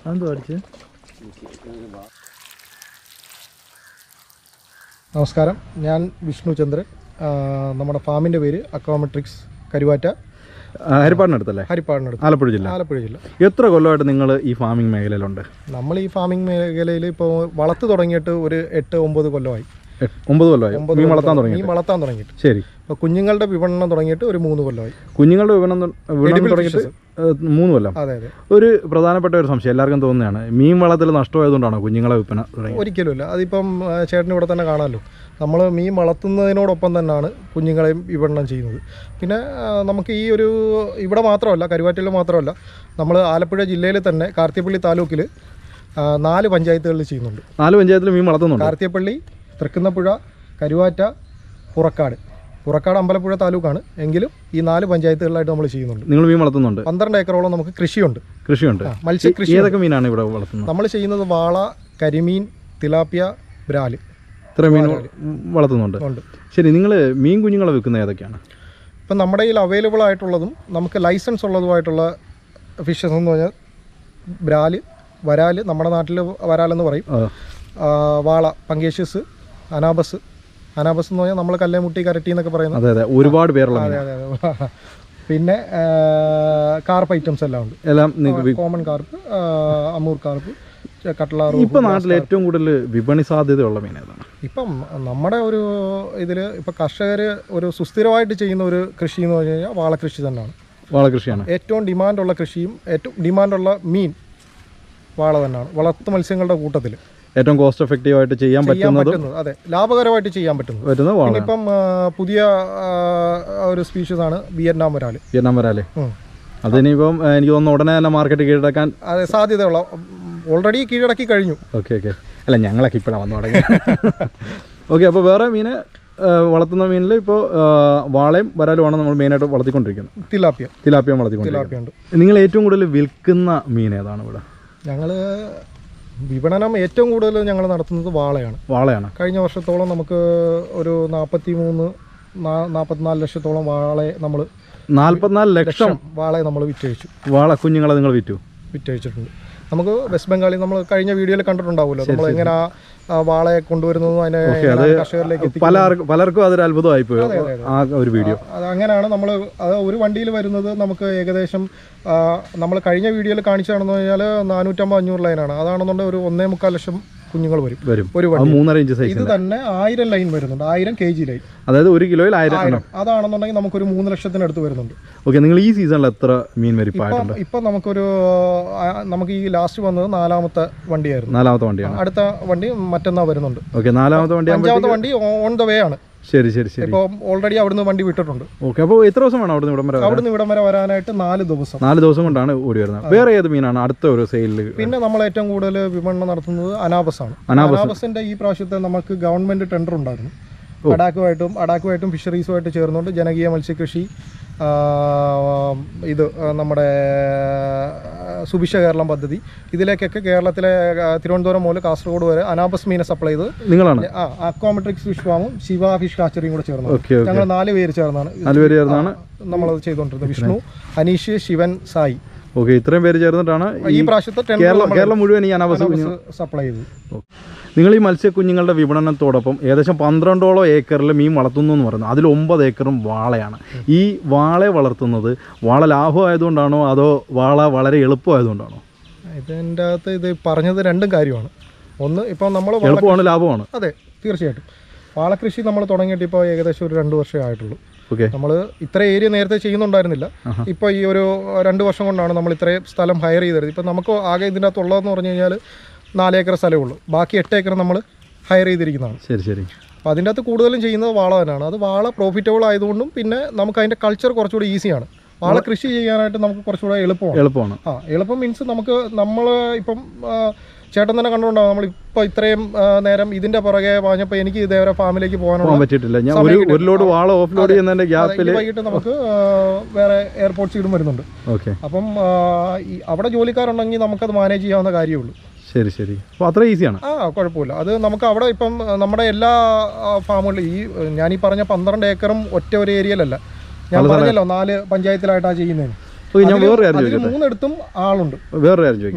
അതെന്തോ അടിച്ച് നമസ്കാരം ഞാൻ വിഷ്ണു ചന്ദ്രൻ ആ, നമ്മുടെ ഫാമിൻ്റെ പേര് അക്വാമെട്രിക്സ് കരുവാറ്റ ഹരിപ്പാടിനടുത്തല്ലേ ഹരിപ്പാടിനടുത്ത് ആലപ്പുഴ ജില്ല ആലപ്പുഴ ജില്ല എത്ര കൊല്ലമായിട്ട് നിങ്ങൾ ഈ ഫാമിംഗ് മേഖലയിലുണ്ട് നമ്മൾ ഈ ഫാമിംഗ് മേഖലയിൽ ഇപ്പോൾ വളർത്ത് തുടങ്ങിയിട്ട് ഒരു എട്ട് ഒമ്പത് കൊല്ലമായി എട്ട്- ഒമ്പത് കൊല്ലമായി ഒമ്പത് മീൻ വളർത്താൻ കൊല്ലം- തുടങ്ങി മീൻ വളർത്താൻ തുടങ്ങിയിട്ട് ശരി ഇപ്പോൾ കുഞ്ഞുങ്ങളുടെ വിപണനം തുടങ്ങിയിട്ട് ഒരു മൂന്ന് കൊല്ലമായി കുഞ്ഞുങ്ങളുടെ വിപണനം തൊ- വിപണനം Edible തുടങ്ങിയിട്ട് ഏഹ്, മൂന്ന് കൊല്ലം അതെ അതെ ഒരു പ്രധാനപ്പെട്ട ഒരു സംശയം എല്ലാവർക്കും തോന്നുന്നതാണ് മീൻ വളത്തിൽ നഷ്ടമായതുകൊണ്ടാണോ കുഞ്ഞുങ്ങളെ വിൽപ്പന തുടങ്ങി ഒരിക്കലുമില്ല അതിപ്പം ആ, ചേട്ടന് ഇവിടെ തന്നെ കാണാമല്ലോ നമ്മൾ മീൻ വളർത്തുന്നതിനോടൊപ്പം തന്നെയാണ് കുഞ്ഞുങ്ങളെയും വിപണനം ചെയ്യുന്നത് പിന്നെ ആ, നമുക്ക് ഈ ഒരു ഇവിടെ മാത്രമല്ല കരുവാറ്റയിൽ മാത്രമല്ല നമ്മൾ ആലപ്പുഴ ജില്ലയിൽ തന്നെ കാർത്തിയപ്പള്ളി താലൂക്കിൽ നാല് പഞ്ചായത്തുകളിൽ ചെയ്യുന്നുണ്ട് നാല് പഞ്ചായത്തിൽ മീൻ വളർത്തുന്നുണ്ട് കാർത്തിയപ്പള്ളി തൃക്കുന്നപ്പുഴ കരുവാറ്റ പുറക്കാട് പുറക്കാട് അമ്പലപ്പുഴ താലൂക്കാണ് എങ്കിലും ഈ നാല് പഞ്ചായത്തുകളിലായിട്ട് നമ്മൾ ചെയ്യുന്നുണ്ട് നിങ്ങൾ മീൻ വളർത്തുന്നുണ്ട് പന്ത്രണ്ട് ഏക്കറോളം നമുക്ക് കൃഷിയുണ്ട് കൃഷിയുണ്ട് ആ, മത്സ്യകൃഷി ഏതൊക്കെ മീനാണ് ഇവിടെ വളർത്തുന്നത് നമ്മൾ ചെയ്യുന്നത് വാള കരിമീൻ തിലാപ്പിയ ബ്രാല് ഇത്ര മീൻ വളർത്തുന്നുണ്ട് ഉണ്ട് ശരി നിങ്ങൾ മീൻ കുഞ്ഞുങ്ങളെ വിൽക്കുന്നത് ഏതൊക്കെയാണ് ഇപ്പം നമ്മുടെ കയ്യിൽ അവൈലബിൾ ആയിട്ടുള്ളതും നമുക്ക് ലൈസൻസ് ഉള്ളതുമായിട്ടുള്ള ഫിഷസ് എന്ന് പറഞ്ഞാൽ ബ്രാല് വരാല് നമ്മുടെ നാട്ടിൽ വരാലെന്ന് പറയും ആ, ആ, വാള പങ്കേഷ്യസ് അനാബസ് അനാബസ് എന്ന് പറഞ്ഞാൽ നമ്മൾ കല്ലേമുട്ടി കരട്ടി എന്നൊക്കെ പറയുന്നത് അതെ അതെ ഒരുപാട് പേരുള്ള മീൻ അതെ അതെ അതെ പിന്നെ കാർപ്പ് ഐറ്റംസ് എല്ലാം ഉണ്ട് എല്ലാം നിങ്ങൾക്ക് common carp Amur carp catla ഇപ്പൊ നാട്ടിൽ ഏറ്റവും കൂടുതൽ വിപണി സാധ്യതയുള്ള മീൻ ഏതാണ് ഇപ്പം നമ്മുടെ ഒരു ഇതിൽ ഇപ്പം കർഷകർ ഒരു സുസ്ഥിരമായിട്ട് ചെയ്യുന്ന ഒരു കൃഷി എന്ന് പറഞ്ഞു കഴിഞ്ഞാൽ വാളകൃഷി തന്നെയാണ് വാളകൃഷിയാണ് ഏറ്റവും ഡിമാൻഡുള്ള കൃഷിയും ഏറ്റവും ഡിമാൻഡുള്ള മീൻ വാള തന്നെയാണ് വളർത്തു മത്സ്യങ്ങളുടെ കൂട്ടത്തിൽ ഏറ്റവും കോസ്റ്റ് എഫക്റ്റീവ് ആയിട്ട് ചെയ്യാൻ ചെയ്യാൻ പറ്റുന്നത് പറ്റുന്നത് അതെ ലാഭകരമായിട്ട് ചെയ്യാൻ പറ്റുന്നത് പറ്റുന്ന വാള പിന്നെ ഇപ്പം ആ, പുതിയ ആ, ഒരു സ്പീഷീസ് ആണ് വിയറ്റ്നാം വരാല് വിയറ്റ്നാം വരാലേ ഉം. അതിനിപ്പം ഏഹ്, എനിക്ക് തോന്നുന്നു ഉടനെ തന്നെ മാർക്കറ്റ് കീഴടക്കാൻ അത് സാധ്യതയുള്ള ഓൾറെഡി കീഴടക്കി കഴിഞ്ഞു ഓക്കെ ഓക്കെ അല്ല ഞങ്ങളൊക്കെ ഇപ്പോഴാണ് വന്നു തുടങ്ങി ഓക്കെ അപ്പോൾ വേറെ മീന് ഏഹ്, വളർത്തുന്ന മീനിൽ ഇപ്പോൾ വാളയും വരാലുമാണ് നമ്മൾ മെയിനായിട്ട് വളർത്തിക്കൊണ്ടിരിക്കുന്നത് തിലാപ്പിയ തിലാപ്പിയം വളർത്തിക്കൊണ്ടിരിക്കുന്നത് തിലാപ്പിയ ഉണ്ട് നിങ്ങൾ ഏറ്റവും കൂടുതൽ വിൽക്കുന്ന മീൻ ഏതാണ് ഇവിടെ ഞങ്ങൾ വിപണനം ഏറ്റവും കൂടുതൽ ഞങ്ങൾ നടത്തുന്നത് വാളയാണ് വാളയാണ് കഴിഞ്ഞ വർഷത്തോളം നമുക്ക് ഒരു നാൽപ്പത്തി മൂന്ന് നാൽപ്പത്തിനാല് ലക്ഷത്തോളം വാളയെ നമ്മൾ നാൽപ്പത്തിനാല് ലക്ഷം വാളയെ നമ്മൾ വിറ്റഴിച്ചു വാള കുഞ്ഞുങ്ങളെ നിങ്ങൾ വിറ്റു വിറ്റഴിച്ചിട്ടുണ്ട് നമുക്ക് വെസ്റ്റ് ബംഗാളിൽ നമ്മൾ കഴിഞ്ഞ വീഡിയോയിൽ കണ്ടിട്ടുണ്ടാവുമല്ലോ നമ്മൾ എങ്ങനെ ആ- ആ വാളയെ കൊണ്ടുവരുന്നതും അതിനെ എങ്ങനെ കർഷകരിലേക്ക് എത്തിക്കും പലർക്കും പലർക്കും അതൊരു അത്ഭുതമായി പോയി ആ ഒരു വീഡിയോ അത് അങ്ങനെയാണ് നമ്മൾ അത് ഒരു വണ്ടിയിൽ വരുന്നത് നമുക്ക് ഏകദേശം നമ്മൾ കഴിഞ്ഞ വീഡിയോയിൽ കാണിച്ചാണെന്ന് കഴിഞ്ഞാൽ നാനൂറ്റമ്പത് അഞ്ഞൂറ് ലൈനാണ് അതാണെന്നുണ്ടെങ്കിൽ ഒരു ഒന്നേ മുക്കാൽ ലക്ഷം കുഞ്ഞുങ്ങൾ വരും വരും ഒരു അത് വണ്ടി മൂന്നര ഇഞ്ച് സൈസ് ഇത് തന്നെ ആയിരം ലൈൻ വരുന്നുണ്ട് ആയിരം കെ ജി ലൈൻ അതായത് ഒരു കിലോയിൽ ആയിരം ആയിരം അതാണെന്നുണ്ടെങ്കിൽ നമുക്കൊരു മൂന്ന് ലക്ഷത്തിനടുത്ത് വരുന്നുണ്ട് ഓക്കെ നിങ്ങൾ ഈ സീസണിൽ എത്ര മീൻ വരിപ്പായിട്ടുണ്ട് ഇപ്പം ഇപ്പം നമുക്കൊരു ആ, നമുക്ക് ഈ ലാസ്റ്റ് വന്നത് നാലാമത്തെ വണ്ടിയായിരുന്നു നാലാമത്തെ വണ്ടിയാണ് അടുത്ത വണ്ടി മറ്റന്നാ വരുന്നുണ്ട് ഓക്കെ നാലാമത്തെ വണ്ടി അഞ്ചാമത്തെ വണ്ടി ഓൺ ദ വേ ആണ് ശരി ശരി ശരി ഇപ്പോൾ ഓൾറെഡി അവിടുന്ന് വണ്ടി വിട്ടിട്ടുണ്ട് ഓക്കെ അപ്പോൾ എത്ര ദിവസം വേണം അവിടുന്ന് ഇവിടം വരെ വരാൻ? അവിടുന്ന് ഇവിടം വരെ വരാനായിട്ട് നാല് ദിവസം നാല് ദിവസം കൊണ്ടാണ് ഓടി വരുന്നത് വേറെ ഏത് മീനാണ് അടുത്ത ഒരു സെയിലിൽ പിന്നെ നമ്മൾ ഏറ്റവും കൂടുതൽ വിപണനം നടത്തുന്നത് അനാബസ് ആണ് അനാബസ്. അനാബസിന്റെ ഈ പ്രാവശ്യത്തെ നമുക്ക് ഗവൺമെന്റ് ടെൻഡർ ഉണ്ടായിരുന്നു അഡാക്കുമായിട്ടും അഡാക്കുമായിട്ടും ഫിഷറീസുമായിട്ട് ചേർന്നുകൊണ്ട് ജനകീയ മത്സ്യകൃഷി ആ, ഇത് ആ, നമ്മുടെ ആ, സുഭിക്ഷ കേരളം പദ്ധതി ഇതിലേക്കൊക്കെ കേരളത്തിലെ ആ, തിരുവനന്തപുരം മുതൽ കാസർഗോഡ് വരെ അനാബസ് മീനെ സപ്ലൈ ചെയ്ത് നിങ്ങളാണ് ആ അക്വാമെട്രിക്സ് ഫിഷ് ഫാമും ശിവ ഫിഷ് കാച്ചറിയും കൂടെ ചേർന്നത് ഓക്കെ ഓക്കെ ഞങ്ങൾ നാല് പേര് ചേർന്നാണ് നാല് പേര് ചേർന്നാണ് നമ്മളത് ചെയ്തുകൊണ്ടിരുന്നത് വിഷ്ണു അനീഷ് ശിവൻ സായി ഓക്കെ ഇത്രയും പേര് ചേർന്നിട്ടാണ് ഈ പ്രാവശ്യത്തെ ടെൻഡർ കേരളം കേരളം മുഴുവൻ ഈ അനാബസ് കുഞ്ഞു സപ്ലൈ ചെയ്തു നിങ്ങൾ ഈ മത്സ്യക്കുഞ്ഞുങ്ങളുടെ വിപണനത്തോടൊപ്പം ഏകദേശം പന്ത്രണ്ടോളം ഏക്കറിൽ മീൻ വളർത്തുന്നു എന്ന് പറയുന്നു അതിൽ ഒമ്പത് ഏക്കറും വാളയാണ് ഈ വാളയെ വളർത്തുന്നത് വാള ലാഭമായതുകൊണ്ടാണോ അതോ വാള വളരെ എളുപ്പമായതുകൊണ്ടാണോ ഇതിൻ്റെ അകത്ത് ഇത് പറഞ്ഞത് രണ്ടും കാര്യമാണ് ഒന്ന് ഇപ്പം നമ്മൾ എളുപ്പമാണ് ലാഭമാണ് അതെ തീർച്ചയായിട്ടും വാളകൃഷി നമ്മൾ തുടങ്ങിയിട്ട് ഇപ്പോൾ ഏകദേശം ഒരു രണ്ട് വർഷമേ ആയിട്ടുള്ളൂ ഓക്കെ നമ്മൾ ഇത്ര ഏരിയ നേരത്തെ ചെയ്യുന്നുണ്ടായിരുന്നില്ല ഇപ്പോൾ ഈ ഒരു രണ്ട് വർഷം കൊണ്ടാണ് നമ്മൾ ഇത്രയും സ്ഥലം ഹയർ ചെയ്തത് ഇപ്പം നമുക്ക് ആകെ ഇതിൻ്റെ അകത്ത് ഉള്ളതെന്ന് പറഞ്ഞു കഴിഞ്ഞാൽ നാല് ഏക്കർ സ്ഥലമേ ഉള്ളൂ ബാക്കി എട്ട് ഏക്കർ നമ്മൾ ഹയർ ചെയ്തിരിക്കുന്നതാണ് ശരി ശരി അപ്പോൾ അതിൻ്റെ അകത്ത് കൂടുതലും ചെയ്യുന്നത് വാള തന്നെയാണ് അത് വാള പ്രോഫിറ്റബിൾ ആയതുകൊണ്ടും പിന്നെ നമുക്ക് അതിൻ്റെ കൾച്ചർ കുറച്ചുകൂടി ഈസിയാണ് വാള കൃഷി ചെയ്യാനായിട്ട് നമുക്ക് കുറച്ചുകൂടെ എളുപ്പമാണ് എളുപ്പമാണ് ആ എളുപ്പം മീൻസ് നമുക്ക് നമ്മൾ ഇപ്പം ആ, ചേട്ടൻ തന്നെ കണ്ടുകൊണ്ടാവും നമ്മൾ ഇപ്പോൾ ഇത്രയും ആ, നേരം ഇതിൻ്റെ പുറകെ വാങ്ങിയപ്പോൾ എനിക്ക് ഇതേവരെ ഫാമിലേക്ക് പോകാനുള്ള പോകാൻ പറ്റിയിട്ടില്ല ഞാൻ ഒരു ഒരു ലോഡ് വാള ഓഫ് ലോഡ് ചെയ്യുന്നതിന്റെ അതെ, ഗ്യാപ്പിൽ ഇനി വൈകിട്ട് നമുക്ക് ആ, വേറെ എയർപോർട്ട് സീഡും വരുന്നുണ്ട് ഓക്കെ അപ്പം ആ, ഈ അവിടെ ജോലിക്കാരുണ്ടെങ്കിൽ നമുക്കത് മാനേജ് ചെയ്യാവുന്ന കാര്യമേ ഉള്ളൂ ശരി ശരി അപ്പോൾ അത്ര ഈസിയാണ് ആ കുഴപ്പമില്ല അത് നമുക്ക് അവിടെ ഇപ്പം ആ, നമ്മുടെ എല്ലാ ഫാമുകളിലും ഈ ഞാൻ ഈ പറഞ്ഞ പന്ത്രണ്ട് ഏക്കറും ഒറ്റ ഒരു ഏരിയയിലല്ല ഞാൻ പറഞ്ഞല്ലോ നാല് പഞ്ചായത്തിലായിട്ടാണ് ചെയ്യുന്നതിന് ഓക്കെ ഞാൻ അതില് വേറെ കാര്യം അതില് ചോദിക്കട്ടെ മൂന്നിടത്തും ആളുണ്ട് വേറെ കാര്യം ചോദിക്കാം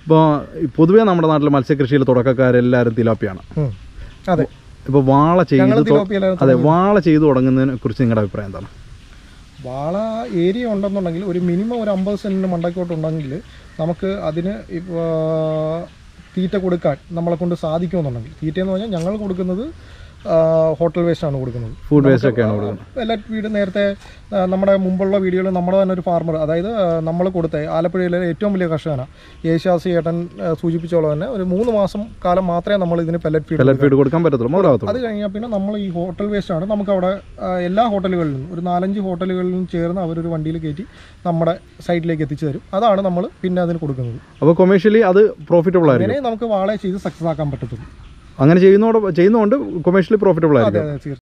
ഇപ്പോൾ പൊതുവേ നമ്മുടെ നാട്ടിൽ മത്സ്യകൃഷിയിൽ തുടക്കക്കാരെല്ലാവരും തിലാപ്പിയാണ് ഉം. അതെ ഇപ്പോൾ വാള ചെയ്ത് ഞങ്ങൾ തൊ- തിലോപ്പിയിലായിരുന്നു അതെ വാള ചെയ്തു തുടങ്ങുന്നതിനെ കുറിച്ച് നിങ്ങളുടെ അഭിപ്രായം എന്താണ് വാള ഏരിയ ഉണ്ടെന്നുണ്ടെങ്കിൽ ഒരു മിനിമം ഒരു അമ്പത് സെൻറ്റിന് മണ്ടക്കോട്ടുണ്ടെങ്കിൽ നമുക്ക് അതിന് ഇപ്പോൾ തീറ്റ കൊടുക്കാൻ നമ്മളെ കൊണ്ട് സാധിക്കുമെന്നുണ്ടെങ്കിൽ തീറ്റ എന്ന് പറഞ്ഞാൽ ഞങ്ങൾ കൊടുക്കുന്നത് ആ, ഹോട്ടൽ വേസ്റ്റ് ആണ് കൊടുക്കുന്നത് ഫുഡ് വേസ്റ്റ് ഒക്കെയാണ് കൊടുക്കുന്നത് പെല്ലറ്റ് വീട് നേരത്തെ ആ, നമ്മുടെ മുമ്പുള്ള വീഡിയോയിൽ നമ്മുടെ തന്നെ ഒരു ഫാർമർ അതായത് നമ്മൾ കൊടുത്ത ആലപ്പുഴയിലെ ഏറ്റവും വലിയ കർഷകനാണ് യേശാസി ഏട്ടൻ ആ, സൂചിപ്പിച്ചോളം തന്നെ ഒരു മൂന്ന് മാസം കാലം മാത്രമേ നമ്മൾ ഇതിന് പെല്ലറ്റ് ഫീഡ് പെല്ലറ്റ് ഫീഡ് കൊടുക്കാൻ പറ്റത്തുള്ളൂ മുതലാകത്തുള്ളൂ അത് കഴിഞ്ഞാൽ പിന്നെ നമ്മൾ ഈ ഹോട്ടൽ വേസ്റ്റ് ആണ് നമുക്ക് അവിടെ ആ, എല്ലാ ഹോട്ടലുകളിലും ഒരു നാലഞ്ച് ഹോട്ടലുകളിലും ചേർന്ന് അവരൊരു വണ്ടിയിൽ കയറ്റി നമ്മുടെ സൈറ്റിലേക്ക് എത്തിച്ചു തരും അതാണ് നമ്മൾ പിന്നെ അതിന് കൊടുക്കുന്നത് അപ്പോൾ കൊമേഴ്ഷ്യലി അത് പ്രോഫിറ്റബിൾ ആയിരിക്കും അങ്ങനെ നമുക്ക് വാളെ ചെയ്ത് സക്സസ് ആക്കാൻ പറ്റത്തുള്ളൂ അങ്ങനെ ചെയ്യുന്നതോടെ ചെയ്യുന്നതുകൊണ്ട് കൊമേഴ്ഷ്യലി പ്രോഫിറ്റബിൾ അതെ ആയിരിക്കും അതെ തീർച്ചയായും